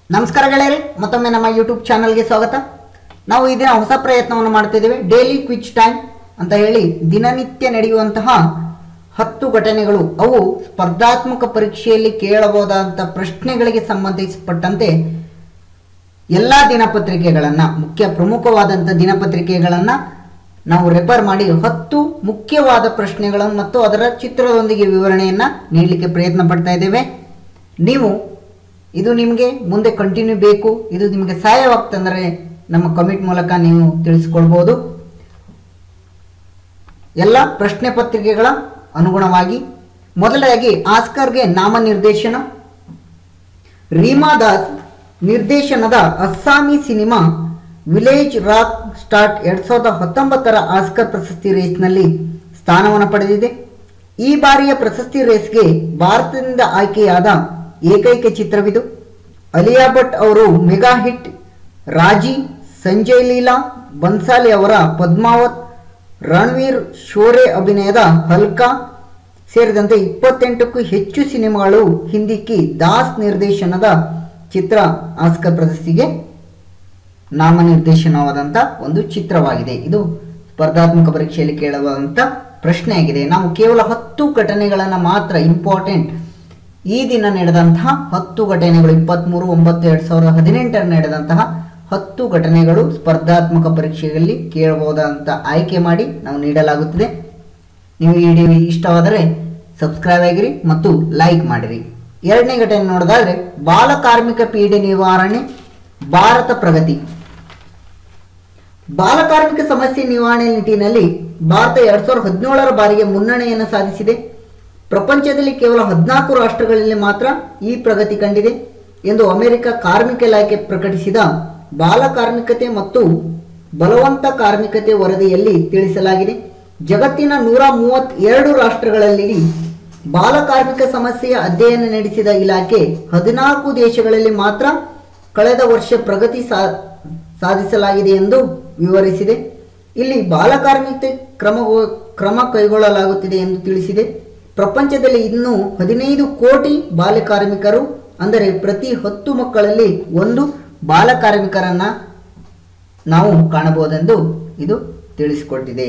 ನಮಸ್ಕಾರ ಗೆಳೆಯರೆ ಮತ್ತೊಮ್ಮೆ ನಮ್ಮ ಯೂಟ್ಯೂಬ್ ಚಾನಲ್ಗೆ ಸ್ವಾಗತ ನಾವು ಈ ದಿನ ಹೊಸ ಪ್ರಯತ್ನವನ್ನು ಮಾಡ್ತಿದ್ದೇವೆ ಡೈಲಿ ಕ್ವಿಚ್ ಟೈಮ್ ಅಂತ ಹೇಳಿ ದಿನನಿತ್ಯ ನಡೆಯುವಂತಹ ಹತ್ತು ಘಟನೆಗಳು ಅವು ಸ್ಪರ್ಧಾತ್ಮಕ ಪರೀಕ್ಷೆಯಲ್ಲಿ ಕೇಳಬಹುದಾದಂಥ ಪ್ರಶ್ನೆಗಳಿಗೆ ಸಂಬಂಧಿಸಪಟ್ಟಂತೆ ಎಲ್ಲ ದಿನಪತ್ರಿಕೆಗಳನ್ನು ಮುಖ್ಯ ಪ್ರಮುಖವಾದಂಥ ದಿನಪತ್ರಿಕೆಗಳನ್ನು ನಾವು ರೆಫರ್ ಮಾಡಿ ಹತ್ತು ಮುಖ್ಯವಾದ ಪ್ರಶ್ನೆಗಳನ್ನು ಮತ್ತು ಅದರ ಚಿತ್ರದೊಂದಿಗೆ ವಿವರಣೆಯನ್ನು ನೀಡಲಿಕ್ಕೆ ಪ್ರಯತ್ನ ಪಡ್ತಾ ಇದ್ದೇವೆ ನೀವು ಇದು ನಿಮಗೆ ಮುಂದೆ ಕಂಟಿನ್ಯೂ ಬೇಕು ಇದು ನಿಮಗೆ ಸಹಾಯವಾಗ್ತಂದರೆ ನಮ್ಮ ಕಮೆಂಟ್ ಮೂಲಕ ನೀವು ತಿಳಿಸ್ಕೊಳ್ಬೋದು ಎಲ್ಲ ಪ್ರಶ್ನೆ ಪತ್ರಿಕೆಗಳ ಅನುಗುಣವಾಗಿ ಮೊದಲಾಗಿ ಆಸ್ಕರ್ಗೆ ನಾಮನಿರ್ದೇಶನ ರೀಮಾ ದಾಸ್ ನಿರ್ದೇಶನದ Assamese cinema Village Rockstars ಎರಡ್ ಸಾವಿರದ ಹತ್ತೊಂಬತ್ತರ ಆಸ್ಕರ್ ಪ್ರಶಸ್ತಿ ರೇಸ್ನಲ್ಲಿ ಸ್ಥಾನವನ್ನು ಪಡೆದಿದೆ ಈ ಬಾರಿಯ ಪ್ರಶಸ್ತಿ ರೇಸ್ಗೆ ಭಾರತದಿಂದ ಆಯ್ಕೆಯಾದ ಏಕೈಕ ಚಿತ್ರವಿದು ಅಲಿಯಾ ಭಟ್ ಅವರು ಮೆಗಾ ಹಿಟ್ ರಾಜಿ ಸಂಜಯ್ ಲೀಲಾ ಬನ್ಸಾಲಿ ಅವರ ಪದ್ಮಾವತ್ ರಣವೀರ್ ಶೋರೆ ಅಭಿನಯದ ಹಲ್ಕಾ ಸೇರಿದಂತೆ ಇಪ್ಪತ್ತೆಂಟಕ್ಕೂ ಹೆಚ್ಚು ಸಿನಿಮಾಗಳು ಹಿಂದಿಕ್ಕಿ ದಾಸ್ ನಿರ್ದೇಶನದ ಚಿತ್ರ ಆಸ್ಕರ್ ಪ್ರಶಸ್ತಿಗೆ ನಾಮನಿರ್ದೇಶನವಾದಂಥ ಒಂದು ಚಿತ್ರವಾಗಿದೆ ಇದು ಸ್ಪರ್ಧಾತ್ಮಕ ಪರೀಕ್ಷೆಯಲ್ಲಿ ಕೇಳುವಂಥ ಪ್ರಶ್ನೆಯಾಗಿದೆ ನಾವು ಕೇವಲ ಹತ್ತು ಘಟನೆಗಳನ್ನು ಮಾತ್ರ ಇಂಪಾರ್ಟೆಂಟ್ ಈ ದಿನ ನಡೆದಂತಹ ಹತ್ತು ಘಟನೆಗಳು ಇಪ್ಪತ್ತ್ಮೂರು ಒಂಬತ್ತು ಎರಡು ಸಾವಿರದ ಹದಿನೆಂಟರ ನಡೆದಂತಹ ಹತ್ತು ಘಟನೆಗಳು ಸ್ಪರ್ಧಾತ್ಮಕ ಪರೀಕ್ಷೆಯಲ್ಲಿ ಕೇಳಬಹುದಂತ ಆಯ್ಕೆ ಮಾಡಿ ನಾವು ನೀಡಲಾಗುತ್ತದೆ ನೀವು ಈ ವಿಡಿಯೋ ಇಷ್ಟವಾದರೆ ಸಬ್ಸ್ಕ್ರೈಬ್ ಆಗಿರಿ ಮತ್ತು ಲೈಕ್ ಮಾಡಿರಿ ಎರಡನೇ ಘಟನೆ ನೋಡೋದಾದ್ರೆ ಬಾಲ ಕಾರ್ಮಿಕ ಪೀಡೆ ನಿವಾರಣೆ ಭಾರತ ಪ್ರಗತಿ ಬಾಲ ಕಾರ್ಮಿಕ ಸಮಸ್ಯೆ ನಿವಾರಣೆ ನಿಟ್ಟಿನಲ್ಲಿ ಭಾರತ ಎರಡ್ ಸಾವಿರದ ಹದಿನೇಳರ ಬಾರಿಗೆ ಮುನ್ನಡೆಯನ್ನು ಸಾಧಿಸಿದೆ ಪ್ರಪಂಚದಲ್ಲಿ ಕೇವಲ ಹದಿನಾಲ್ಕು ರಾಷ್ಟ್ರಗಳಲ್ಲಿ ಮಾತ್ರ ಈ ಪ್ರಗತಿ ಕಂಡಿದೆ ಎಂದು ಅಮೆರಿಕ ಕಾರ್ಮಿಕ ಇಲಾಖೆ ಪ್ರಕಟಿಸಿದ ಬಾಲ ಕಾರ್ಮಿಕತೆ ಮತ್ತು ಬಲವಂತ ಕಾರ್ಮಿಕತೆ ವರದಿಯಲ್ಲಿ ತಿಳಿಸಲಾಗಿದೆ ಜಗತ್ತಿನ ನೂರ ಮೂವತ್ತೆರಡು ರಾಷ್ಟ್ರಗಳಲ್ಲಿ ಬಾಲ ಕಾರ್ಮಿಕ ಸಮಸ್ಯೆಯ ಅಧ್ಯಯನ ನಡೆಸಿದ ಇಲಾಖೆ ಹದಿನಾಲ್ಕು ದೇಶಗಳಲ್ಲಿ ಮಾತ್ರ ಕಳೆದ ವರ್ಷ ಪ್ರಗತಿ ಸಾ ಸಾಧಿಸಲಾಗಿದೆ ಎಂದು ವಿವರಿಸಿದೆ ಇಲ್ಲಿ ಬಾಲ ಕಾರ್ಮಿಕ ಕ್ರಮ ಕ್ರಮ ಕೈಗೊಳ್ಳಲಾಗುತ್ತಿದೆ ಎಂದು ತಿಳಿಸಿದೆ ಪ್ರಪಂಚದಲ್ಲಿ ಇನ್ನೂ ಹದಿನೈದು ಕೋಟಿ ಬಾಲ ಕಾರ್ಮಿಕರು ಅಂದರೆ ಪ್ರತಿ ಹತ್ತು ಮಕ್ಕಳಲ್ಲಿ ಒಂದು ಬಾಲ ಕಾರ್ಮಿಕರನ್ನ ನಾವು ಕಾಣಬಹುದೆಂದು ಇದು ತಿಳಿಸಿಕೊಟ್ಟಿದೆ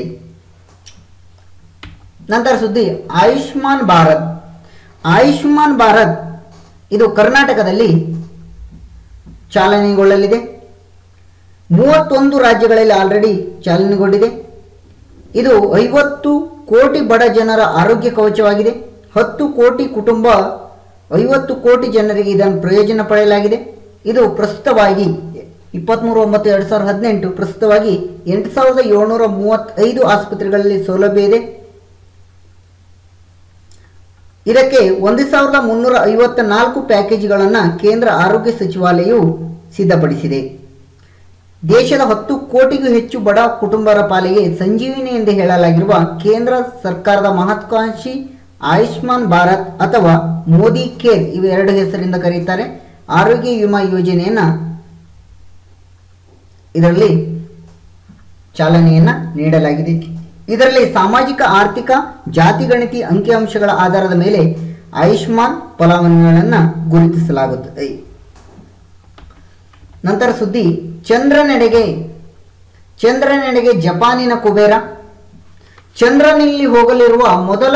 ನಂತರ ಸುದ್ದಿ ಆಯುಷ್ಮಾನ್ ಭಾರತ್ ಆಯುಷ್ಮಾನ್ ಭಾರತ್ ಇದು ಕರ್ನಾಟಕದಲ್ಲಿ ಚಾಲನೆಗೊಳ್ಳಲಿದೆ ಮೂವತ್ತೊಂದು ರಾಜ್ಯಗಳಲ್ಲಿ ಆಲ್ರೆಡಿ ಚಾಲನೆಗೊಂಡಿದೆ ಇದು ಐವತ್ತು ಕೋಟಿ ಬಡ ಜನರ ಆರೋಗ್ಯ ಕವಚವಾಗಿದೆ ಹತ್ತು ಕೋಟಿ ಕುಟುಂಬ ಐವತ್ತು ಕೋಟಿ ಜನರಿಗೆ ಇದನ್ನು ಪ್ರಯೋಜನ ಪಡೆಯಲಾಗಿದೆ ಇದು ಪ್ರಸ್ತುತವಾಗಿ ಇಪ್ಪತ್ತ್ಮೂರು ಒಂಬತ್ತು ಎರಡು ಸಾವಿರದ ಹದಿನೆಂಟು ಪ್ರಸ್ತುತವಾಗಿ ಎಂಟು ಸಾವಿರದ ಏಳ್ನೂರ ಮೂವತ್ತೈದು ಆಸ್ಪತ್ರೆಗಳಲ್ಲಿ ಸೌಲಭ್ಯ ಇದೆ ಇದಕ್ಕೆ ಒಂದು ಸಾವಿರದ ಮುನ್ನೂರ ಐವತ್ತ ನಾಲ್ಕು ಪ್ಯಾಕೇಜ್ಗಳನ್ನು ಕೇಂದ್ರ ಆರೋಗ್ಯ ಸಚಿವಾಲಯವು ಸಿದ್ಧಪಡಿಸಿದೆ ದೇಶದ ಹತ್ತು ಕೋಟಿಗೂ ಹೆಚ್ಚು ಬಡ ಕುಟುಂಬರ ಪಾಲಿಗೆ ಸಂಜೀವಿನಿ ಎಂದು ಹೇಳಲಾಗಿರುವ ಕೇಂದ್ರ ಸರ್ಕಾರದ ಮಹತ್ವಾಕಾಂಕ್ಷಿ ಆಯುಷ್ಮಾನ್ ಭಾರತ್ ಅಥವಾ ಮೋದಿ ಕೇರ್ ಇವೆರಡು ಹೆಸರಿಂದ ಕರೆಯುತ್ತಾರೆ ಆರೋಗ್ಯ ವಿಮಾ ಯೋಜನೆಯನ್ನ ಇದರಲ್ಲಿ ಚಾಲನೆಯನ್ನ ನೀಡಲಾಗಿದೆ ಇದರಲ್ಲಿ ಸಾಮಾಜಿಕ ಆರ್ಥಿಕ ಜಾತಿಗಣಿತಿ ಅಂಕಿಅಂಶಗಳ ಆಧಾರದ ಮೇಲೆ ಆಯುಷ್ಮಾನ್ ಫಲಾನುಭವಿಗಳನ್ನು ಗುರುತಿಸಲಾಗುತ್ತದೆ ನಂತರ ಸುದ್ದಿ ಚಂದ್ರನೆಡೆಗೆ ಚಂದ್ರನೆಡೆಗೆ ಜಪಾನಿನ ಕುಬೇರ ಚಂದ್ರನಲ್ಲಿ ಹೋಗಲಿರುವ ಮೊದಲ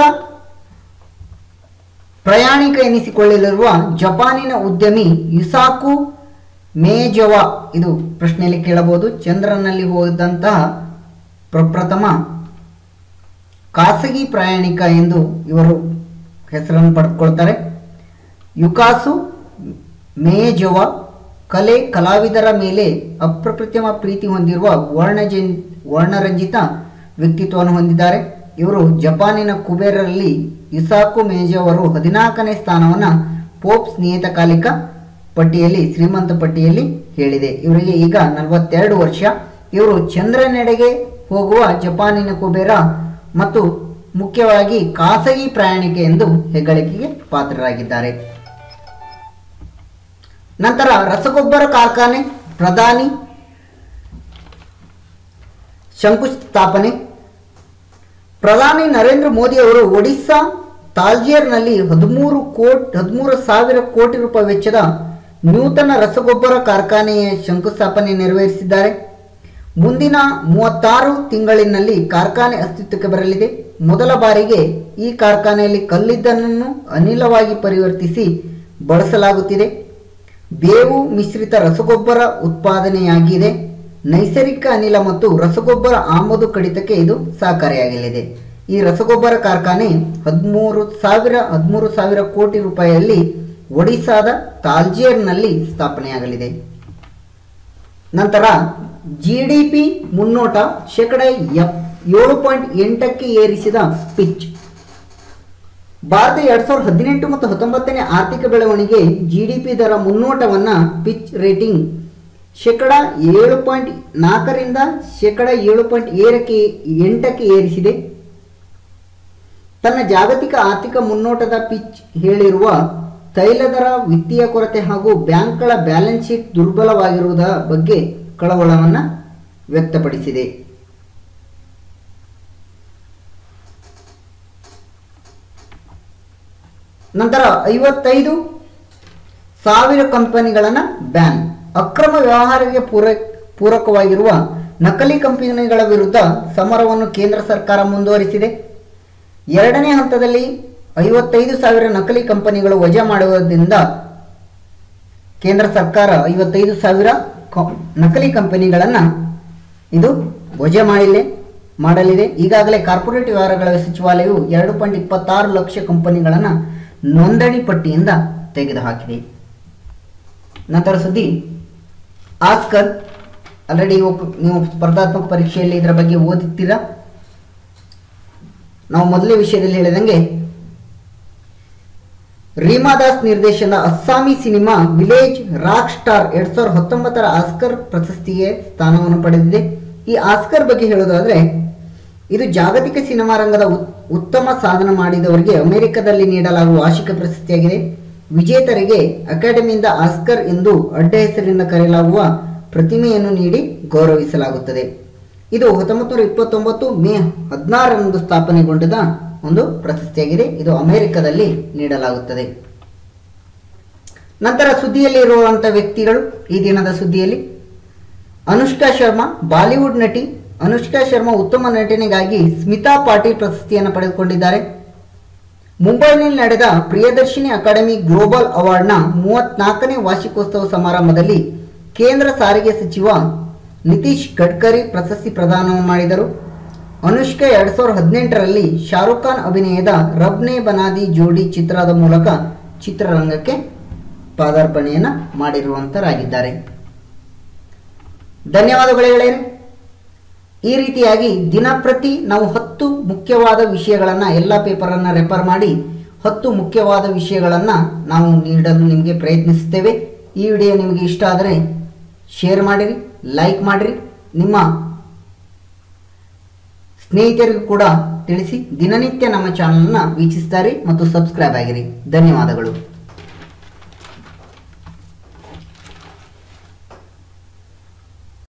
ಪ್ರಯಾಣಿಕ ಎನಿಸಿಕೊಳ್ಳಲಿರುವ ಜಪಾನಿನ ಉದ್ಯಮಿ ಯುಸಾಕು ಮೇಜವ ಇದು ಪ್ರಶ್ನೆಯಲ್ಲಿ ಕೇಳಬಹುದು ಚಂದ್ರನಲ್ಲಿ ಹೋದಂತಹ ಪ್ರಪ್ರಥಮ ಖಾಸಗಿ ಪ್ರಯಾಣಿಕ ಎಂದು ಇವರು ಹೆಸರನ್ನು ಪಡೆದುಕೊಳ್ತಾರೆ ಯುಕಾಸು ಮೇಜವ ಕಲೆ ಕಲಾವಿದರ ಮೇಲೆ ಅಪ್ರತಿಮ ಪ್ರೀತಿ ಹೊಂದಿರುವ ವರ್ಣಜನ್ ವರ್ಣರಂಜಿತ ವ್ಯಕ್ತಿತ್ವವನ್ನು ಹೊಂದಿದ್ದಾರೆ ಇವರು ಜಪಾನಿನ ಕುಬೇರರಲ್ಲಿ ಇಸಾಕು ಮೇಜೋ ಅವರು ಹದಿನಾಲ್ಕನೇ ಸ್ಥಾನವನ್ನು ಪೋಪ್ಸ್ ನಿಯತಕಾಲಿಕ ಪಟ್ಟಿಯಲ್ಲಿ ಶ್ರೀಮಂತ ಪಟ್ಟಿಯಲ್ಲಿ ಹೇಳಿದೆ ಇವರಿಗೆ ಈಗ ನಲವತ್ತೆರಡು ವರ್ಷ ಇವರು ಚಂದ್ರನೆಡೆಗೆ ಹೋಗುವ ಜಪಾನಿನ ಕುಬೇರ ಮತ್ತು ಮುಖ್ಯವಾಗಿ ಖಾಸಗಿ ಪ್ರಯಾಣಿಕೆ ಎಂದು ಹೆಗ್ಗಳಿಕೆಗೆ ಪಾತ್ರರಾಗಿದ್ದಾರೆ ನಂತರ ರಸಗೊಬ್ಬರ ಕಾರ್ಖಾನೆ ಪ್ರಧಾನಿ ಶಂಕುಸ್ಥಾಪನೆ ಪ್ರಧಾನಿ ನರೇಂದ್ರ ಮೋದಿ ಅವರು ಒಡಿಸ್ಸಾ ತಾಲ್ಜೇರ್ನಲ್ಲಿ ಹದಿಮೂರು ಕೋಟಿ ಹದಿಮೂರು ಸಾವಿರ ಕೋಟಿ ರೂಪಾಯಿ ವೆಚ್ಚದ ನೂತನ ರಸಗೊಬ್ಬರ ಕಾರ್ಖಾನೆಯ ಶಂಕುಸ್ಥಾಪನೆ ನೆರವೇರಿಸಿದ್ದಾರೆ ಮುಂದಿನ ಮೂವತ್ತಾರು ತಿಂಗಳಿನಲ್ಲಿ ಕಾರ್ಖಾನೆ ಅಸ್ತಿತ್ವಕ್ಕೆ ಬರಲಿದೆ ಮೊದಲ ಬಾರಿಗೆ ಈ ಕಾರ್ಖಾನೆಯಲ್ಲಿ ಕಲ್ಲಿದ್ದಲನ್ನು ಅನಿಲವಾಗಿ ಪರಿವರ್ತಿಸಿ ಬಳಸಲಾಗುತ್ತಿದೆ ಬೇವು ಮಿಶ್ರಿತ ರಸಗೊಬ್ಬರ ಉತ್ಪಾದನೆಯಾಗಿದೆ ನೈಸರ್ಗಿಕ ಅನಿಲ ಮತ್ತು ರಸಗೊಬ್ಬರ ಆಮದು ಕಡಿತಕ್ಕೆ ಇದು ಸಹಕಾರಿಯಾಗಲಿದೆ ಈ ರಸಗೊಬ್ಬರ ಕಾರ್ಖಾನೆ ಹದಿಮೂರು ಸಾವಿರ ಹದಿಮೂರು ಸಾವಿರ ಕೋಟಿ ರೂಪಾಯಿಯಲ್ಲಿ ಒಡಿಶಾದ ತಾಲ್ಜೇರ್ನಲ್ಲಿ ಸ್ಥಾಪನೆಯಾಗಲಿದೆ ನಂತರ ಜಿ ಡಿ ಪಿ ಮುನ್ನೋಟ ಶೇಕಡ ಎಪ್ ಏಳು ಪಾಯಿಂಟ್ ಎಂಟಕ್ಕೆ ಏರಿಸಿದ ಪಿಚ್ ಭಾರತ ಎರಡ್ ಸಾವಿರದ ಹದಿನೆಂಟು ಮತ್ತು ಹತ್ತೊಂಬತ್ತನೇ ಆರ್ಥಿಕ ಬೆಳವಣಿಗೆ ಜಿಡಿಪಿ ದರ ಮುನ್ನೋಟವನ್ನ ಪಿಚ್ ರೇಟಿಂಗ್ ಶೇಕಡ ಏಳು ಪಾಯಿಂಟ್ ನಾಲ್ಕರಿಂದ ಶೇಕಡ ಏಳು ಪಾಯಿಂಟ್ ಏರಕ್ಕೆ ಎಂಟಕ್ಕೆ ಏರಿಸಿದೆ ತನ್ನ ಜಾಗತಿಕ ಆರ್ಥಿಕ ಮುನ್ನೋಟದ ಪಿಚ್ ಹೇಳಿರುವ ತೈಲ ದರ ವಿತ್ತೀಯ ಕೊರತೆ ಹಾಗೂ ಬ್ಯಾಂಕ್ಗಳ ಬ್ಯಾಲೆನ್ಸ್ ಶೀಟ್ ದುರ್ಬಲವಾಗಿರುವುದರ ಬಗ್ಗೆ ಕಳವಳವನ್ನು ವ್ಯಕ್ತಪಡಿಸಿದೆ ನಂತರ ಐವತ್ತೈದು ಸಾವಿರ ಕಂಪನಿಗಳನ್ನು ಬ್ಯಾನ್ ಅಕ್ರಮ ವ್ಯವಹಾರಕ್ಕೆ ಪೂರ ಪೂರಕವಾಗಿರುವ ನಕಲಿ ಕಂಪನಿಗಳ ವಿರುದ್ಧ ಸಮರವನ್ನು ಕೇಂದ್ರ ಸರ್ಕಾರ ಮುಂದುವರಿಸಿದೆ ಎರಡನೇ ಹಂತದಲ್ಲಿ ಐವತ್ತೈದು ಸಾವಿರ ನಕಲಿ ಕಂಪನಿಗಳು ವಜಾ ಮಾಡುವುದರಿಂದ ಕೇಂದ್ರ ಸರ್ಕಾರ ಐವತ್ತೈದು ಸಾವಿರ ಕ- ನಕಲಿ ಕಂಪನಿಗಳನ್ನು ಇದು ವಜಾ ಮಾಡಿಲ್ಲ ಮಾಡಲಿದೆ ಈಗಾಗಲೇ ಕಾರ್ಪೊರೇಟ್ ವ್ಯವಹಾರಗಳ ಸಚಿವಾಲಯವು ಎರಡು ಪಾಯಿಂಟ್ ಇಪ್ಪತ್ತಾರು ಲಕ್ಷ ಕಂಪನಿಗಳನ್ನು ನೋಂದಣಿ ಪಟ್ಟಿಯಿಂದ ತೆಗೆದುಹಾಕಿದೆ ನಂತರ ಸುದ್ದಿ ಆಸ್ಕರ್ ಆಲ್ರೆಡಿ ನೀವು ಸ್ಪರ್ಧಾತ್ಮಕ ಪರೀಕ್ಷೆಯಲ್ಲಿ ಇದರ ಬಗ್ಗೆ ಓದುತ್ತೀರಾ ನಾವು ಮೊದಲೇ ವಿಷಯದಲ್ಲಿ ಹೇಳಿದಂಗೆ ರೀಮಾ ದಾಸ್ ನಿರ್ದೇಶನದ Assamese cinema Village Rockstars ಎರಡ್ ಸಾವಿರದ ಹತ್ತೊಂಬತ್ತರ ಆಸ್ಕರ್ ಪ್ರಶಸ್ತಿಗೆ ಸ್ಥಾನವನ್ನು ಪಡೆದಿದೆ ಈ ಆಸ್ಕರ್ ಬಗ್ಗೆ ಹೇಳೋದಾದ್ರೆ ಇದು ಜಾಗತಿಕ ಸಿನಿಮಾ ರಂಗದ ಉತ್- ಉತ್ತಮ ಸಾಧನೆ ಮಾಡಿದವರಿಗೆ ಅಮೆರಿಕದಲ್ಲಿ ನೀಡಲಾಗುವ ವಾರ್ಷಿಕ ಪ್ರಶಸ್ತಿಯಾಗಿದೆ ವಿಜೇತರಿಗೆ ಅಕಾಡೆಮಿಯಿಂದ ಆಸ್ಕರ್ ಎಂದು ಅಡ್ಡ ಹೆಸರಿನಿಂದ ಕರೆಯಲಾಗುವ ಪ್ರತಿಮೆಯನ್ನು ನೀಡಿ ಗೌರವಿಸಲಾಗುತ್ತದೆ ಇದು ಹತ್ತೊಂಬತ್ತು ನೂರ ಇಪ್ಪತ್ತೊಂಬತ್ತು ಮೇ ಹದಿನಾರರಂದು ಸ್ಥಾಪನೆಗೊಂಡದ ಒಂದು ಪ್ರಶಸ್ತಿಯಾಗಿದೆ ಇದು ಅಮೆರಿಕದಲ್ಲಿ ನೀಡಲಾಗುತ್ತದೆ ನಂತರ ಸುದ್ದಿಯಲ್ಲಿ ಇರುವಂತಹ ವ್ಯಕ್ತಿಗಳು ಈ ದಿನದ ಸುದ್ದಿಯಲ್ಲಿ ಅನುಷ್ಕಾ ಶರ್ಮಾ ಬಾಲಿವುಡ್ ನಟಿ ಅನುಷ್ಕಾ ಶರ್ಮಾ ಉತ್ತಮ ನಟನೆಗಾಗಿ ಸ್ಮಿತಾ ಪಾಟೀಲ್ ಪ್ರಶಸ್ತಿಯನ್ನು ಪಡೆದುಕೊಂಡಿದ್ದಾರೆ ಮುಂಬೈನಲ್ಲಿ ನಡೆದ ಪ್ರಿಯದರ್ಶಿನಿ ಅಕಾಡೆಮಿ ಗ್ಲೋಬಲ್ ಅವಾರ್ಡ್ನ ಮೂವತ್ನಾಲ್ಕನೇ ವಾರ್ಷಿಕೋತ್ಸವ ಸಮಾರಂಭದಲ್ಲಿ ಕೇಂದ್ರ ಸಾರಿಗೆ ಸಚಿವ ನಿತೀಶ್ ಗಡ್ಕರಿ ಪ್ರಶಸ್ತಿ ಪ್ರದಾನ ಮಾಡಿದರು ಅನುಷ್ಕಾ ಎರಡ್ ಸಾವಿರದ ಹದಿನೆಂಟರಲ್ಲಿ ಶಾರುಖ್ ಖಾನ್ ಅಭಿನಯದ ರಬ್ನೆ ಬನಾದಿ ಜೋಡಿ ಚಿತ್ರದ ಮೂಲಕ ಚಿತ್ರರಂಗಕ್ಕೆ ಪಾದಾರ್ಪಣೆಯನ್ನು ಮಾಡಿರುವಂತರಾಗಿದ್ದಾರೆ ಧನ್ಯವಾದಗಳು ಗೆಳೆಯರೆ ಈ ರೀತಿಯಾಗಿ ದಿನಪ್ರತಿ ನಾವು ಹತ್ತು ಮುಖ್ಯವಾದ ವಿಷಯಗಳನ್ನು ಎಲ್ಲ ಪೇಪರನ್ನು ರೆಫರ್ ಮಾಡಿ ಹತ್ತು ಮುಖ್ಯವಾದ ವಿಷಯಗಳನ್ನು ನಾವು ನೀಡಲು ನಿಮಗೆ ಪ್ರಯತ್ನಿಸುತ್ತೇವೆ ಈ ವಿಡಿಯೋ ನಿಮಗೆ ಇಷ್ಟ ಆದರೆ ಶೇರ್ ಮಾಡಿರಿ ಲೈಕ್ ಮಾಡಿರಿ ನಿಮ್ಮ ಸ್ನೇಹಿತರಿಗೂ ಕೂಡ ತಿಳಿಸಿ ದಿನನಿತ್ಯ ನಮ್ಮ ಚಾನಲ್ನ ವೀಕ್ಷಿಸ್ತಾರೆ ಮತ್ತು ಸಬ್ಸ್ಕ್ರೈಬ್ ಆಗಿರಿ ಧನ್ಯವಾದಗಳು